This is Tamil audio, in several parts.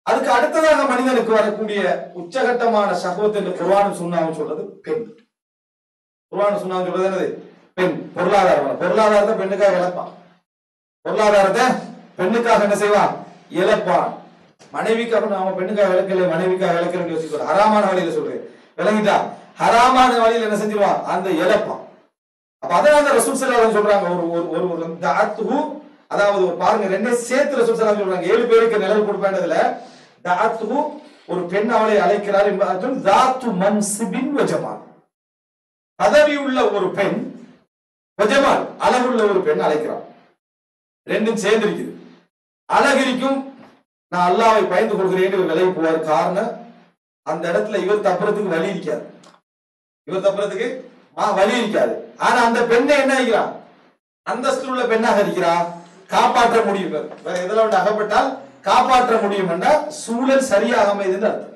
அதுக்கு அடுத்ததாக மனிதனுக்கு வரக்கூடிய உச்சகட்டமான சகவத் என்று குர்ஆனும் சுண்ணாவும் சொல்றது பெண் குர்ஆனும் சுண்ணாவும் சொல்றது என்னது பெண் பொருளாதாரம் பொருளாதாரத்தை பெண்ணுக்காக இழப்பான் பொருளாதாரத்தை பெண்ணுக்காக என்ன செய்வான் இழப்பான் மனைவிக்காக நாம பெண்ணுக்காக இழக்கல மனைவிக்காக இழக்கிறேன்னு யோசிக்கிறோம் ஹராமான வழியில சொல்றேன் விளங்கிட்டா ஹராமான வழியில என்ன செஞ்சிருவான் அந்த இழப்பான் அப்ப அதனால ரசூல் ஸல்லல்லாஹு சொல்றாங்க ஒரு ஒரு ஒரு ஒரு தாத்துஹு அதாவது ஒரு பாருங்க ரெண்டே சேர்த்து ரசூல் ஸல்லல்லாஹு சொல்றாங்க ஏழு பேருக்கு நிழல் கொடுப்பேன்றதுல தாத்துஹு ஒரு பெண் அவளை அழைக்கிறார் என்பதும் தாத்து மன்சிபின் வஜமான் பதவி உள்ள ஒரு பெண் வஜமான் அழகுள்ள ஒரு பெண் அழைக்கிறார் ரெண்டும் சேர்ந்து இருக்குது அழகு இருக்கும் நான் அல்லாவை பயந்து கொள்கிறேன் இவர் விலகி போவார் காரணம் அந்த இடத்துல இவர் தப்புறதுக்கு வழி இருக்காது இவர் தப்புறதுக்கு ஆ வழி இருக்காது ஆனா அந்த பெண்ணை என்ன இருக்கிறா அந்தஸ்து உள்ள பெண்ணாக இருக்கிறா காப்பாற்ற முடியும் வேற எதுல ஒன்று அகப்பட்டால் காப்பாற்ற முடியும் என்றால் சூழல் சரியாக அமைதுன்னு அர்த்தம்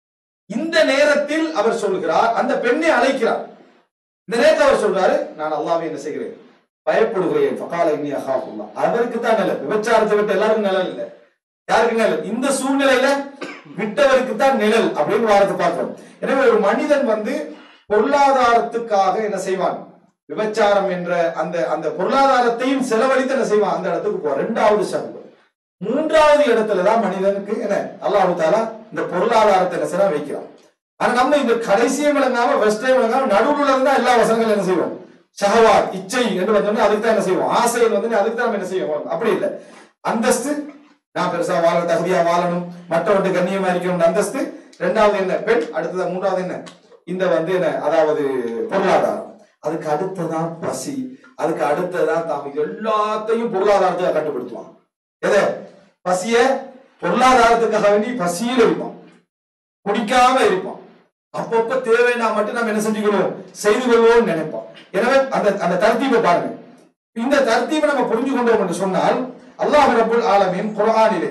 இந்த நேரத்தில் அவர் சொல்கிறார் அந்த பெண்ணை அழைக்கிறார் இந்த நேரத்தில் அவர் சொல்றாரு நான் அல்லாவை என்ன செய்கிறேன் பயப்படுகிறேன் ஃபகால இன்னி அஹாஃபுல்லாஹ் அவருக்கு தான் நிழல் விபச்சாரத்தை விட்டு எல்லாருக்கும் நிழல் இல்லை யாருக்கு நிழல் இந்த சூழ்நிலையில விட்டவருக்கு தான் நிழல் அப்படின்னு வாரத்தை பார்க்கிறோம் எனவே ஒரு மனிதன் வந்து பொருளாதாரத்துக்காக என்ன செய்வான் விபச்சாரம் என்ற அந்த அந்த பொருளாதாரத்தையும் செலவழித்து என்ன செய்வான் அந்த இடத்துக்கு போவான் ரெண்டாவது சங்கம் மூன்றாவது இடத்துல தான் மனிதனுக்கு என்ன அல்லாஹு தாலா இந்த பொருளாதாரத்தை என்ன செய்யலாம் வைக்கிறான் ஆனா நம்ம இந்த கடைசியும் விளங்காம வெஸ்டையும் விளங்காம நடுவுல இருந்தா எல்லா வசனங்களும் என்ன செய்வோம் ஷஹவாத் இச்சை என்று வந்தோடனே அதுக்கு தான் என்ன செய்வோம் ஆசை வந்து அதுக்கு தான் நம்ம என்ன செய்வோம் அப்படி இல்லை அந்தஸ்து நான் பெருசா வாழ தகுதியா வாழணும் மற்றவர்கிட்ட கண்ணியமா இருக்கணும் அந்தஸ்து ரெண்டாவது என்ன பெண் அடுத்தது மூன்றாவது என்ன இந்த வந்து என்ன அதாவது பொருளாதாரம் அதுக்கு அடுத்ததான் பசி அதுக்கு அடுத்ததான் தாம் எல்லாத்தையும் பொருளாதாரத்துக்காக கட்டுப்படுத்துவான் எதை பசிய பொருளாதாரத்துக்காக வேண்டி பசியில் இருப்பான் குடிக்காம இருப்பான் அப்பப்ப தேவைன்னா மட்டும் நம்ம என்ன செஞ்சுக்கணும் செய்து கொள்வோம்னு நினைப்போம் எனவே அந்த அந்த தர்த்தீபை பாருங்க இந்த தர்த்தீபை நம்ம புரிஞ்சு கொண்டோம் என்று சொன்னால் அல்லாஹ் ரபுல் ஆலமீன் குர்ஆனிலே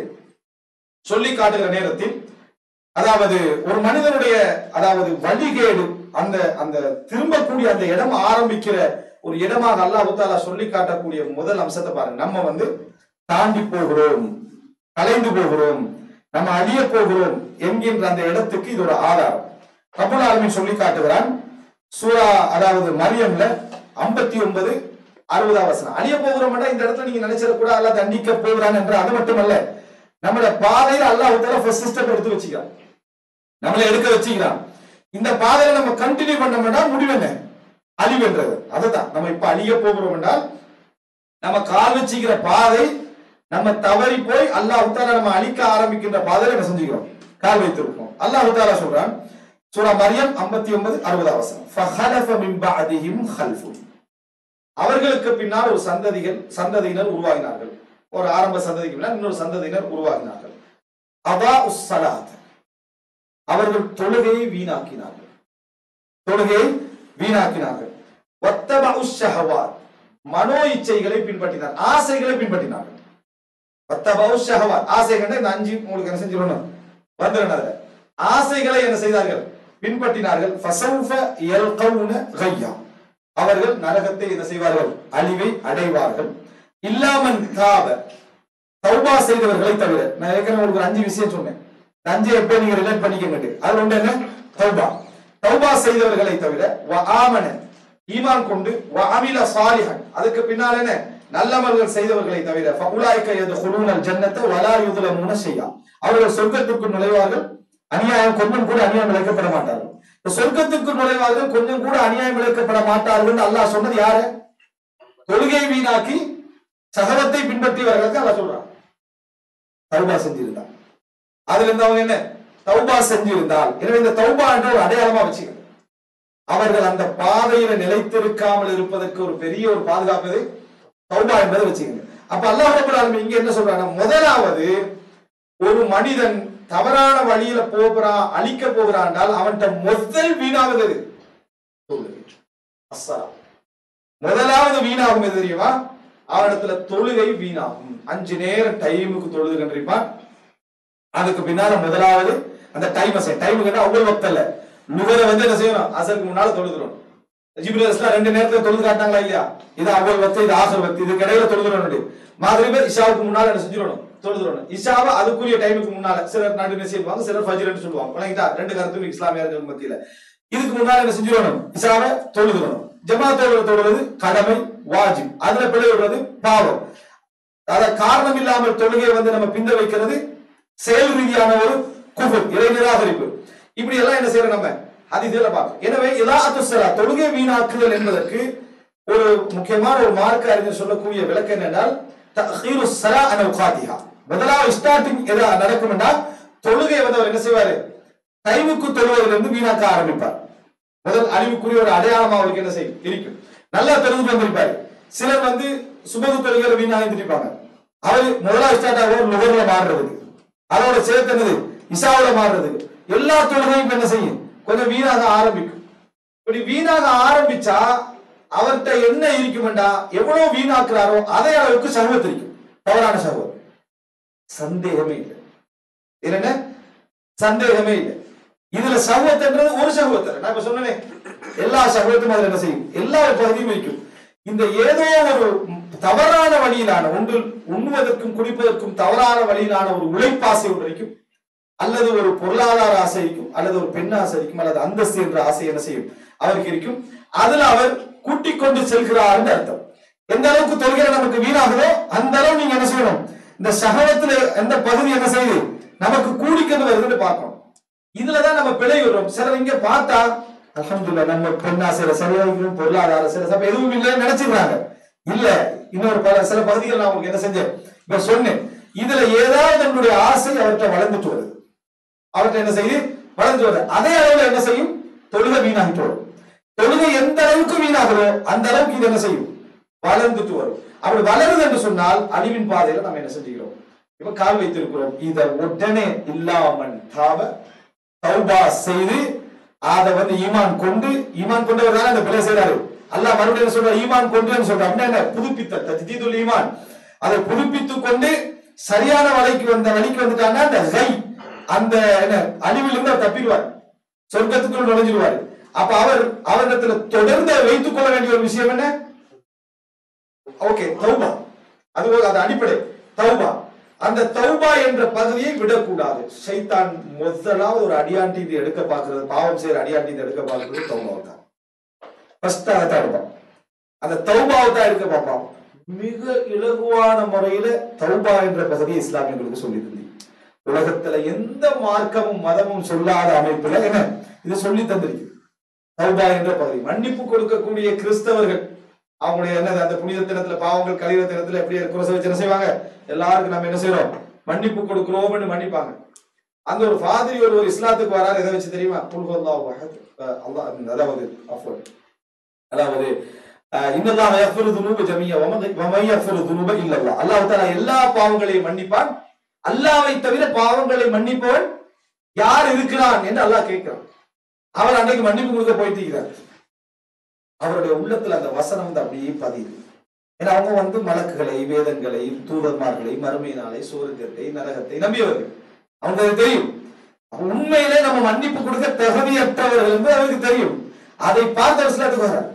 சொல்லி காட்டுகிற நேரத்தில் அதாவது ஒரு மனிதனுடைய அதாவது வழிகேடு அந்த அந்த திரும்பக்கூடிய அந்த இடம் ஆரம்பிக்கிற ஒரு இடமாக அல்லாஹ் தாலா சொல்லி காட்டக்கூடிய முதல் அம்சத்தை பாருங்க நம்ம வந்து தாண்டி போகிறோம் கலைந்து போகிறோம் நம்ம அழிய போகிறோம் என்கின்ற அந்த இடத்துக்கு இது ஒரு ஆதாரம் ரபுல் ஆலமீன் சொல்லி காட்டுகிறான் சூரா அதாவது மரியம்ல ஐம்பத்தி ஒன்பது அறுபதாம் வசனம் அழிய போகிறோம் இந்த இடத்துல நீங்க நினைச்சிட கூட அல்லாஹ் தண்டிக்க போகிறான் என்று அது மட்டுமல்ல நம்மளோட பாதையில அல்லாஹ் தாலா ஃபர்ஸ்ட் ஸ்டெப் எடுத்து வச்சுக்கிறான் நம்மளை எடுக்க வச்சுக்கிறான் இந்த பாதையில நம்ம கண்டினியூ பண்ணோம்னா முடிவு என்ன அழிவுன்றது அதுதான் நம்ம இப்ப அழிய போகிறோம் என்றால் நம்ம கால் வச்சுக்கிற பாதை நம்ம தவறி போய் அல்லாஹ் தாலா நம்ம அழிக்க ஆரம்பிக்கின்ற பாதையில என்ன செஞ்சுக்கிறோம் கால் வைத்திருக்கோம் அல்லாஹ் தாலா சொல்றான் சூரா மரியம் 59 ஒன்பது அறுபதாம் வசனம் فَخَلَفَ مِنْ بَعْدِهِمْ خَلْفٌ அவர்களுக்கு பின்னால் ஒரு சந்ததிகள் சந்ததியினர் உருவாகினார்கள் ஒரு ஆரம்ப சந்ததிக்கு பின்னால் இன்னொரு சந்ததியினர் உருவாகினார்கள் அதா உஸ்ஸலாத் அவர்கள் தொழுகையை வீணாக்கினார்கள் தொழுகையை வீணாக்கினார்கள் வத்தபஉ ஷஹவாத் மனோ இச்சைகளை பின்பற்றினார் ஆசைகளை பின்பற்றினார்கள் வத்தபஉ ஷஹவாத் ஆசைகள் இந்த அஞ்சு உங்களுக்கு என்ன செஞ்சிடணும் வந்துடணும் அதுல ஆசைகளை என்ன செய்தார்கள் பின்பற்றினார்கள் ஃபசௌஃப யல்கவுன கையா அவர்கள் நரகத்தை என்ன செய்வார்கள் அழிவை அடைவார்கள் இல்லாமன் தாப தௌபா செய்தவர்களை தவிர நான் ஏற்கனவே உங்களுக்கு ஒரு அஞ்சு விஷயம் சொன்னேன் இந்த அஞ்சை எப்ப நீங்க ரிலேட் பண்ணிக்கங்கட்டு அது ஒன்று என்ன தௌபா தௌபா செய்தவர்களை தவிர வ ஆமன ஈமான் கொண்டு வ அமில சாலிஹன் அதுக்கு பின்னால் என்ன நல்லமல்கள் செய்தவர்களை தவிர ஃபஉலாய்க யதுகுலூனல் ஜன்னத வலா யுதுலமூன ஷையா அவர்கள் சொர்க்கத்துக்கு நுழைவார்கள் அநியாயம் கொஞ்சம் கூட அநியாயம் இழைக்கப்பட மாட்டார்கள் இந்த சொர்க்கத்துக்கு நுழைவார்கள் கொஞ்சம் கூட அநியாயம் இழைக்கப்பட மாட்டார்கள் அல்லாஹ் சொன்னது யாரு தொழுகை வீணாக்கி சகலத்தை பின்பற்றியவர்களுக்கு அல்லாஹ் சொல்றான் தௌபா செஞ்சிருந்தார் அதுல இருந்து அவங்க என்ன தௌபா செஞ்சிருந்தால் எனவே இந்த தௌபா என்ற ஒரு அடையாளமா வச்சுக்கணும் அவர்கள் அந்த பாதையில நிலைத்திருக்காமல் இருப்பதற்கு ஒரு பெரிய ஒரு பாதுகாப்பு எது? தௌபா என்பதை வச்சுக்கணும் அப்ப அல்லாஹ் ரப்பல் ஆலமீன் இங்க என்ன சொல்றாங்க முதலாவது ஒரு மனிதன் தவறான வழியில போகிறான் அழிக்க போகிறான் என்றால் அவன்கிட்ட முதல் வீணாவது எது? தொழுகை அஸ்ஸலாம். முதலாவது வீணாகும் எது தெரியுமா அவனிடத்துல தொழுகை வீணாகும் அஞ்சு நேரம் டைமுக்கு தொழுது கண்டிருப்பான் அதுக்கு பின்னால முதலாவது அந்த டைம் டைம் கேட்டா அவ்வளவு வக்த் இல்ல நுகரை வந்து என்ன செய்யணும் அசருக்கு முன்னால தொழுதுறோம் ஜிப்ரஸ்லாம் ரெண்டு நேரத்துல தொழுது காட்டாங்களா இல்லையா இது அவ்வளவு வக்து இது ஆசர் வக்து இதுக்கு இடையில தொழுதுறோம் மாதிரி பேர் இஷாவுக்கு முன்னால என்ன செஞ்சிடணும் தொழுதுறோம் இஷாவை அதுக்குரிய டைமுக்கு முன்னால சிலர் நடு என்ன செய்வாங்க சிலர் ஃபஜ்ர்னு சொல்லுவாங்க வணங்கிட்டா ரெண்டு கருத்தும் இஸ்லாமியர்கள் மத்தியில இதுக்கு முன்னால என்ன செஞ்சிடணும் இஷாவை தொழுதுறோம் ஜமாத்தோட தொழுவது கடமை வாஜிப் அதுல பிழை விடுறது பாவம் அத காரணம் இல்லாமல் தொழுகையை வந்து நம்ம பிந்த வைக்கிறது செயல் ரீதியான ஒரு குஃபர் இறை நிராகரிப்பு இப்படி எல்லாம் என்ன செய்யறோம் நம்ம அதிதியில பார்க்கணும் எனவே இலாத்து சலா தொழுகை வீணாக்குதல் என்பதற்கு ஒரு முக்கியமான ஒரு மார்க்க அறிஞர் சொல்லக்கூடிய விளக்கம் என்னென்றால் தஹீரு ஸலா அன் அவ்காதிஹா முதலாவது ஸ்டார்டிங் எதா நடக்கும் என்றால் தொழுகை வந்து அவர் என்ன செய்வாரு டைமுக்கு தொழுவதிலிருந்து வீணாக்க ஆரம்பிப்பார் முதல் அறிவுக்குரிய ஒரு அடையாளமா அவருக்கு என்ன செய்யும் இருக்கும் நல்லா தெரிஞ்சு வந்திருப்பாரு சிலர் வந்து சுபகு தொழுகையில வீணாக இருந்திருப்பாங்க அவர் முதலாவது ஸ்டார்ட் ஆகும் நுகர்ல மாறுறதுக்கு அதோட சேர்த்து என்னது இசாவுல மாறுறதுக்கு எல்லா தொழுகையும் இப்ப என்ன செய்யும் கொஞ்சம் வீணாக ஆரம்பிக்கும் இப்படி வீணாக ஆரம்பிச்சா அவர்கிட்ட என்ன இருக்குமெண்டா எவ்வளவு வீணாக்குறாரோ அதே அளவுக்கு சகவத் இருக்கும் தவறான சகவத் சந்தேகமே இல்லை இதுல என்ன சந்தேகமே இல்லை இதுல சகவத்ன்றது ஒரு சகவத் அல்ல. நான் இப்ப சொன்னேனே எல்லா சகவத்தும் அதுல என்ன செய்யும் எல்லா பகுதியும் இருக்கும் இந்த ஏதோ ஒரு தவறான வழியிலான ஒன்று உண்ணுவதற்கும் குடிப்பதற்கும் தவறான வழியிலான ஒரு உழைப்பாசை ஒன்று இருக்கும் அல்லது ஒரு பொருளாதார ஆசை இருக்கும் அல்லது ஒரு பெண் ஆசை இருக்கும் அல்லது அந்தஸ்து என்ற ஆசை என்ன செய்யும் அவருக்கு இருக்கும் அதுல அவர் கூட்டிக் கொண்டு செல்கிறார் அர்த்தம் எந்த அளவுக்கு தொழுகை நமக்கு வீணாகுதோ அந்த அளவு நீங்க என்ன செய்யணும் இந்த சகலத்துல எந்த பகுதி என்ன செய்யுது நமக்கு கூடிக்கொண்டு வருதுன்னு பார்க்கணும் இதுலதான் நம்ம பிழை விடுறோம் சிலர் இங்க பார்த்தா அல்ஹம்துலில்லாஹ் நம்ம பெண் ஆசையில சரியாகிறோம் பொருளாதார சில சபை எதுவும் இல்லைன்னு நினைச்சிடுறாங்க இல்ல இன்னொரு பல சில பகுதிகள் நான் உங்களுக்கு என்ன செஞ்சேன் இப்ப சொன்னேன் இதுல ஏதாவது நம்மளுடைய ஆசை அவர்கிட்ட வளர்ந்துட்டு வருது அவர்கிட்ட என்ன செய்யுது வளர்ந்து வருது அதே அளவுல என்ன செய்யும் தொழுகை வீணாகிட்டு வரும் தொழுகை எந்த அளவுக்கு வீணாகுதோ அந்த அளவுக்கு இது என்ன செய்யும் வளர்ந்துட்டு வரும் அப்படி வளருது என்று சொன்னால் அழிவின் பாதையில நம்ம என்ன செஞ்சுக்கிறோம் இப்ப கால் வைத்திருக்கிறோம் இத உடனே இல்லாமல் தாவ தௌபா செய்து அத வந்து ஈமான் கொண்டு ஈமான் கொண்டவர் தானே அந்த பிழை செய்யறாரு அல்லாஹ் மறுபடியும் என்ன சொல்ற ஈமான் கொண்டுன்னு சொல்ற அப்படின்னா என்ன புதுப்பித்தல் தஜ்தீதுல் ஈமான் அதை புதுப்பித்துக் கொண்டு சரியான வழிக்கு வந்த வழிக்கு வந்துட்டாங்க அந்த கை அந்த என்ன அழிவிலிருந்து அவர் தப்பிடுவார் சொர்க்கத்துக்குள் நுழைஞ்சிருவார் அப்ப அவர் அவரிடத்துல தொடர்ந்து வைத்துக் கொள்ள வேண்டிய ஒரு விஷயம் என்ன ஓகே தௌபா அது ஒரு அது அடிப்படை தௌபா அந்த தௌபா என்ற பகுதியை விடக்கூடாது சைத்தான் முதலாவது ஒரு அடியாண்டி இது எடுக்க பார்க்கிறது பாவம் செய்யற அடியாண்டி இது எடுக்க பார்க்கிறது தௌபாவை தான் ஃபர்ஸ்ட் அதை தான் எடுப்பான் அந்த தௌபாவை தான் எடுக்க பார்ப்பான் மிக இலகுவான முறையில தௌபா என்ற பகுதியை இஸ்லாமியர்களுக்கு சொல்லி தந்தி உலகத்துல எந்த மார்க்கமும் மதமும் சொல்லாத அமைப்புல என்ன இது சொல்லி தந்திருக்கு தௌபா என்ற பகுதி மன்னிப்பு கொடுக்கக்கூடிய கிறிஸ்தவர்கள் அவங்களுடைய என்னது அந்த புனித தினத்துல பாவங்கள் கழிவு தினத்துல எப்படி குறைச வச்சு என்ன செய்வாங்க எல்லாருக்கும் நம்ம என்ன செய்யறோம் மன்னிப்பு கொடுக்கிறோம்னு மன்னிப்பாங்க அந்த ஒரு ஃபாதிரி ஒரு ஒரு இஸ்லாத்துக்கு வராரு எதை வச்சு தெரியுமா குல்ஹுல்லாஹு அஹத் அஹ் அல்லாஹ் அதாவது அஃபர் அதாவது அஹ் இன்னல்லாஹ் யஃபிரு துனூப ஜமீஅ வமன் வமன் யஃபிரு துனூப இல்லல்லாஹ் அல்லாஹ் தஆலா எல்லா பாவங்களையும் மன்னிப்பான் அல்லாஹ்வை தவிர பாவங்களை மன்னிப்பவன் யார் இருக்கிறான் என்று அல்லாஹ் கேட்கிறான் அவர் அன்னைக்கு மன்னிப்பு கொடுக்க போயிட்டு இருக்கிறார் அவருடைய உள்ளத்துல அந்த வசனம் வந்து அப்படியே பதியுது ஏன்னா அவங்க வந்து மலக்குகளை வேதங்களை தூதர்மார்களை மறுமை நாளை சூரியத்தை நரகத்தை நம்பியவர்கள் அவங்க அது தெரியும் அப்ப உண்மையிலே நம்ம மன்னிப்பு கொடுக்க தகுதியற்றவர்கள் என்று அவருக்கு தெரியும் அதை பார்த்த விஷயத்துக்கு வர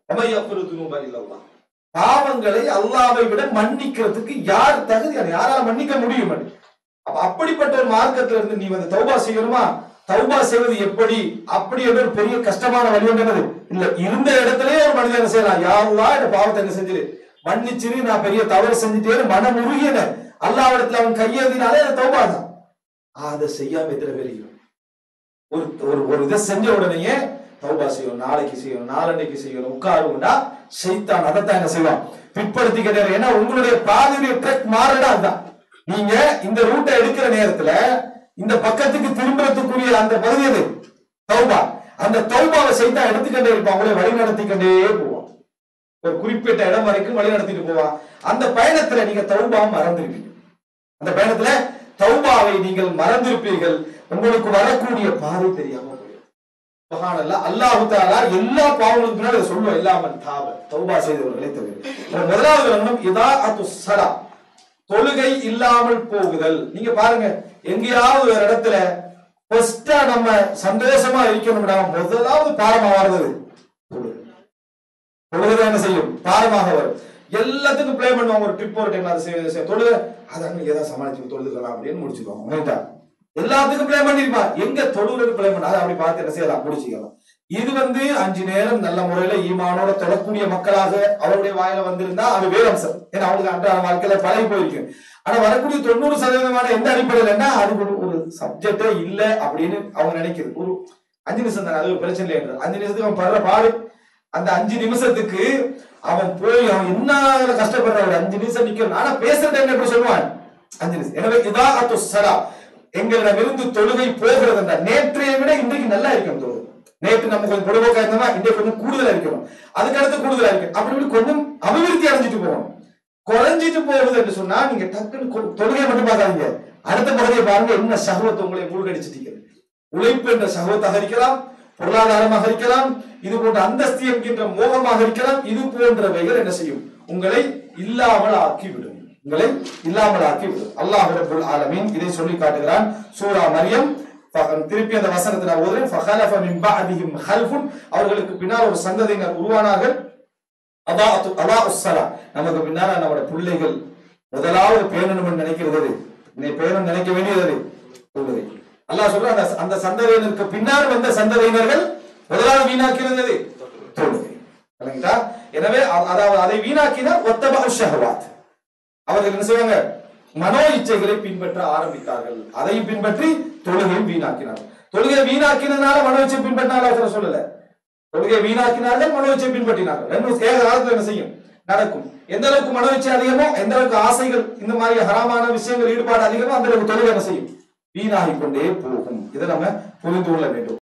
பாவங்களை அல்லாவை விட மன்னிக்கிறதுக்கு யார் தகுதியான யாரால மன்னிக்க முடியும் அப்ப அப்படிப்பட்ட ஒரு மார்க்கத்துல இருந்து நீ வந்து தௌபா செய்யணுமா தௌபா செய்வது எப்படி அப்படி என்ற ஒரு பெரிய கஷ்டமான வழி என்னது இல்ல இருந்த இடத்துலயே ஒரு மனிதன் என்ன செய்யலாம் யாருலா இந்த பாவத்தை என்ன செஞ்சிரு மன்னிச்சிரு நான் பெரிய தவறு செஞ்சுட்டேன்னு மனம் உருகின அல்லாவிடத்துல அவன் கையேந்தினாலே அது தௌபா தான் அதை செய்யாம எத்தனை பேர் இருக்கிறோம்? ஒரு ஒரு ஒரு இதை செஞ்ச உடனேயே தௌபா செய்யணும் நாளைக்கு செய்யணும் நாளன்னைக்கு செய்யணும் உட்காருண்டா சைத்தான் அதைத்தான் என்ன செய்வான் பிற்படுத்திக்கிட்டே ஏன்னா உங்களுடைய பாதையுடைய ட்ரெக் மாறடா அதுதான் நீங்க இந்த ரூட்டை எடுக்கிற நேரத்துல இந்த பக்கத்துக்கு திரும்புறதுக்குரிய அந்த பகுதி எது தௌபா அந்த தௌபாவை சைத்தான் எடுத்துக்கிட்டே இருப்பான் அவங்களே வழி நடத்திக்கிட்டே போவான் ஒரு குறிப்பிட்ட இடம் வரைக்கும் வழி நடத்திட்டு போவான் அந்த பயணத்துல நீங்க தௌபா மறந்துருப்பீங்க அந்த பயணத்துல தௌபாவை நீங்கள் மறந்திருப்பீர்கள் உங்களுக்கு வரக்கூடிய பாதை தெரியாம போயிடும் சுப்ஹானல்லாஹ் அல்லாஹ் தஆலா எல்லா பாவங்களுக்கு பின்னாடி அதை சொல்லுவோம் இல்லாமல் தாவ தௌபா செய்தவர்களை தவிர அப்ப முதலாவது கவனம் இதாஅத்து ஸலா தொழுகை இல்லாமல் போகுதல் நீங்க பாருங்க எங்கேயாவது ஒரு இடத்துல ஃபர்ஸ்டா நம்ம சந்தோஷமா இருக்கணும்னா முதலாவது பாரமா வருது தொழுகை தொழுகை என்ன செய்யும் பாரமாக வரும் எல்லாத்துக்கும் ப்ளே பண்ணுவாங்க ஒரு ட்ரிப் ஒரு டைம்ல அதை செய்ய செய்ய தொழுகை அதாங்க ஏதாவது சமாளிச்சு தொழுதுக்கலாம் அப்படின்னு முடிச்சுக்குவாங்க ரைட்டா எல்லாத்துக்கும் பிளே பண்ணிருப்பான் எங்க தொழுகிறது பிளே பண்ண அதை அப்படி பார்த்து என்ன செய்யலாம் முடிச்சுக்கலாம் இது வந்து அஞ்சு நேரம் நல்ல முறையில ஈமானோட தொழக்கூடிய மக்களாக அவருடைய வாயில வந்திருந்தா அது வேற அம்சம் ஏன்னா அவங்களுக்கு அன்றாட வாழ்க்கையில பழகி போயிருக்கு ஆனா வரக்கூடிய தொண்ணூறு சதவீதமான எந்த அடிப்படையிலன்னா அது ஒரு ஒரு சப்ஜெக்டே இல்ல அப்படின்னு அவங்க நினைக்கிறது ஒரு அஞ்சு நிமிஷம் தானே அது ஒரு பிரச்சனை இல்லை அஞ்சு நிமிஷத்துக்கு அவன் படுற பாடு அந்த அஞ்சு நிமிஷத்துக்கு அவன் போய் அவன் என்ன கஷ்டப்படுற ஒரு அஞ்சு நிமிஷம் நிக்கணும் ஆனா பேசுற டைம் எப்படி சொல்லுவான் அஞ்சு நிமிஷம் எனவே இதா அத்து சலா எங்களிடமிருந்து தொழுகை போகிறது என்ற நேற்றைய விட இன்றைக்கு நல்லா இருக்கும் தொழுகை நேற்று நம்ம கொஞ்சம் பொழுதுபோக்கா இருந்தோமா இன்றைக்கு கொஞ்சம் கூடுதலா இருக்கணும் அதுக்கு அடுத்து கூடுதலா இருக்கு அப்படி இப்படி கொஞ்சம் அபிவிருத்தி அடைஞ்சிட்டு போகணும் குறைஞ்சிட்டு போகுது என்று சொன்னா நீங்க டக்குன்னு கொ- தொழுகையை மட்டும் பார்க்காதீங்க அடுத்த பகுதியை பாருங்க என்ன சகவத்தை உங்களை மூழ்கடிச்சிட்டீங்க உழைப்பு என்ற சகவத்தாக இருக்கலாம் பொருளாதாரமாக இருக்கலாம் இது போன்ற அந்தஸ்து என்கின்ற மோகமாக இருக்கலாம் இது போன்றவைகள் என்ன செய்யும் உங்களை இல்லாமல் ஆக்கிவிடும் உங்களை இல்லாமல் ஆக்கிவிடும் அல்லாஹ் ரப்பல் ஆலமீன் இதை சொல்லி காட்டுகிறான் சூரா மரியம் ஃப- திருப்பி அந்த வசனத்தை நான் ஓதுறேன் ஃபஹலஃப மின் பஅதிஹிம் ஹல்ஃபுன் அவர்களுக்கு பின்னால் ஒரு சந்ததியினர் உருவானார்கள் அதாஅத்து அதாஉஸ்ஸலா நமக்கு பின்னால நம்முடைய பிள்ளைகள் முதலாவது பேணணும் நினைக்கிறது எது? நீ பேணணும் நினைக்க வேண்டியது எது? தொழுகை அல்லாஹ் சொல்ற அந்த அந்த சந்ததியினருக்கு பின்னால் வந்த சந்ததியினர்கள் முதலாவது வீணாக்கிறது எது? தொழுகை விளங்கிட்டா? எனவே அ- அதாவது அதை வீணாக்கினால் ஒத்தபக ஷஹவாத் அவர்கள் என்ன செய்வாங்க மனோ இச்சைகளை பின்பற்ற ஆரம்பித்தார்கள் அதையும் பின்பற்றி தொழுகையும் வீணாக்கினார்கள் தொழுகை வீணாக்கினதுனால மனோ இச்சை பின்பற்றினாலும் சொல்லல தொழுகை வீணாக்கினார்கள் மனோ இச்சை பின்பற்றினார்கள் ரெண்டும் ஏக காலத்துல என்ன செய்யும் நடக்கும் எந்த அளவுக்கு மனோ இச்சை அதிகமோ எந்த அளவுக்கு ஆசைகள் இந்த மாதிரி ஹராமான விஷயங்கள் ஈடுபாடு அதிகமோ அந்த அளவுக்கு தொழுகை என்ன செய்யும் வீணாகிக் கொண்டே போகும் இதை நம்ம புரிந்து கொள்ள வேண்டும்